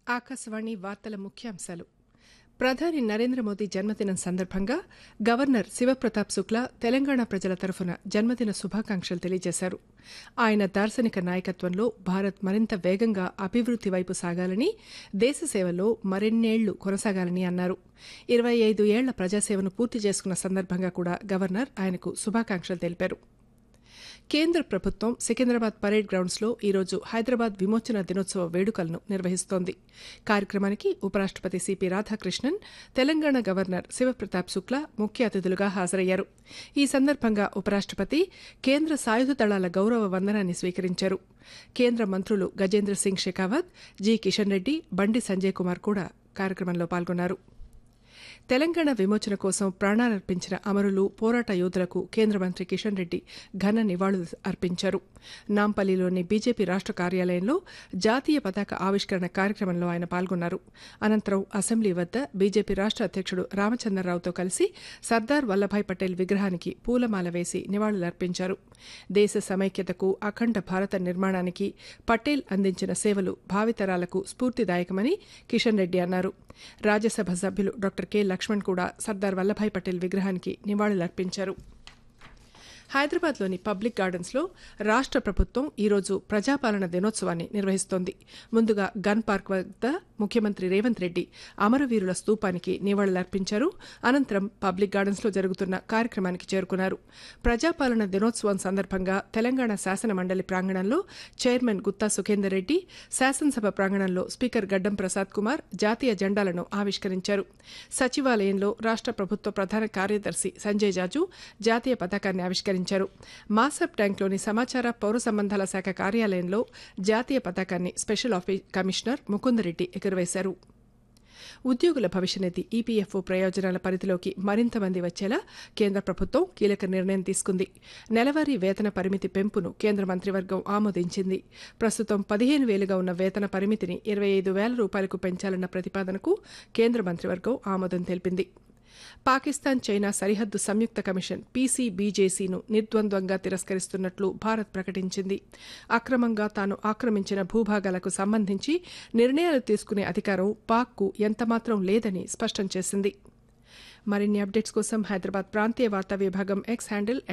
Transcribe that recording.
ఆకాశవాణి వార్తల ముఖ్యాంశాలు ప్రధాని నరేంద్ర మోదీ జన్మదినం సందర్భంగా గవర్నర్ శివప్రతాప్ శుక్లా తెలంగాణ ప్రజల తరఫున జన్మదిన శుభాకాంక్షలు తెలియజేశారు ఆయన దార్శనిక నాయకత్వంలో భారత్ మరింత వేగంగా అభివృద్ది వైపు సాగాలని దేశ సేవలో మరిన్నేళ్లు కొనసాగాలని అన్నారు ఇరవై ఐదు ఏళ్ల ప్రజాసేవను పూర్తి చేసుకున్న సందర్భంగా కూడా గవర్నర్ ఆయనకు శుభాకాంక్షలు తెలిపారు కేంద్ర ప్రభుత్వం సికింద్రాబాద్ పరేడ్ గ్రౌండ్స్లో ఈరోజు హైదరాబాద్ విమోచన దినోత్సవ వేడుకలను నిర్వహిస్తోంది కార్యక్రమానికి ఉపరాష్టపతి సిపి రాధాకృష్ణన్ తెలంగాణ గవర్నర్ శివప్రతాప్ శుక్లా ముఖ్య అతిథులుగా హాజరయ్యారు ఈ సందర్భంగా ఉపరాష్టపతి కేంద్ర సాయుధ దళాల గౌరవ వందనాన్ని స్వీకరించారు కేంద్ర మంత్రులు గజేంద్ర సింగ్ షెకావత్ జి కిషన్ రెడ్డి బండి సంజయ్ కుమార్ కూడా కార్యక్రమంలో పాల్గొన్నారు తెలంగాణ విమోచన కోసం ప్రాణాలర్పించిన అమరులు పోరాట యోధులకు కేంద్ర మంత్రి కిషన్ రెడ్డి ఘన నివాళులు అర్పించారు నాంపల్లిలోని బీజేపీ రాష్ట కార్యాలయంలో జాతీయ పతాక ఆవిష్కరణ కార్యక్రమంలో ఆయన పాల్గొన్నారు అనంతరం అసెంబ్లీ వద్ద బీజేపీ రాష్ట అధ్యక్షుడు రామచంద్రరావుతో కలిసి సర్దార్ వల్లభాయ్ పటేల్ విగ్రహానికి పూలమాల వేసి నివాళులర్పించారు దేశ సమైక్యతకు అఖండ భారత నిర్మాణానికి పటేల్ అందించిన సేవలు భావితరాలకు స్ఫూర్తిదాయకమని కిషన్ రెడ్డి అన్నారు రాజ్యసభ సభ్యులు డాక్టర్ కె లక్ష్మణ్ కూడా సర్దార్ వల్లభాయ్ పటేల్ విగ్రహానికి నివాళులర్పించారు హైదరాబాద్లోని పబ్లిక్ గార్డెన్స్లో రాష్ట ప్రభుత్వం ఈరోజు ప్రజాపాలన దినోత్సవాన్ని నిర్వహిస్తోంది ముందుగా గన్ పార్క్ వద్ద ముఖ్యమంత్రి రేవంత్ రెడ్డి అమరవీరుల స్తూపానికి నివాళులర్పించారు అనంతరం పబ్లిక్ గార్డెన్స్లో జరుగుతున్న కార్యక్రమానికి చేరుకున్నారు ప్రజాపాలన దినోత్సవం సందర్భంగా తెలంగాణ శాసన మండలి ప్రాంగణంలో చైర్మన్ గుత్తా సుఖేందర్ రెడ్డి శాసనసభ ప్రాంగణంలో స్పీకర్ గడ్డం ప్రసాద్ కుమార్ జాతీయ జెండాలను ఆవిష్కరించారు సచివాలయంలో రాష్ట ప్రభుత్వ ప్రధాన కార్యదర్శి సంజయ్ జాజు జాతీయ పతాకాన్ని ఆవిష్కరించారు మాసబ్ ట్యాంక్లోని సమాచార పౌర సంబంధాల శాఖ కార్యాలయంలో జాతీయ పతాకాన్ని స్పెషల్ ఆఫీస్ కమిషనర్ ముకుందరెడ్డి ఎగురవేశారు ఉద్యోగుల భవిష్యనిధి ఈపీఎఫ్ఓ ప్రయోజనాల పరిధిలోకి మరింత మంది వచ్చేలా కేంద్ర ప్రభుత్వం కీలక నిర్ణయం తీసుకుంది నెలవారీ వేతన పరిమితి పెంపును కేంద్ర మంత్రివర్గం ఆమోదించింది ప్రస్తుతం పదిహేను వేలుగా ఉన్న వేతన పరిమితిని ఇరవై ఐదు వేల రూపాయలకు పెంచాలన్న ప్రతిపాదనకు కేంద్ర మంత్రివర్గం ఆమోదం తెలిపింది పాకిస్తాన్ చైనా సరిహద్దు సంయుక్త కమిషన్ పీసీబీజేసీను నిర్ద్వంద్వంగా తిరస్కరిస్తున్నట్లు భారత్ ప్రకటించింది అక్రమంగా తాను ఆక్రమించిన భూభాగాలకు సంబంధించి నిర్ణయాలు తీసుకునే అధికారం పాక్కు ఎంతమాత్రం లేదని స్పష్టం చేసింది మరిన్ని అప్డేట్స్ కోసం హైదరాబాద్ ప్రాంతీయ వార్తా విభాగం ఎక్స్ హ్యాండిల్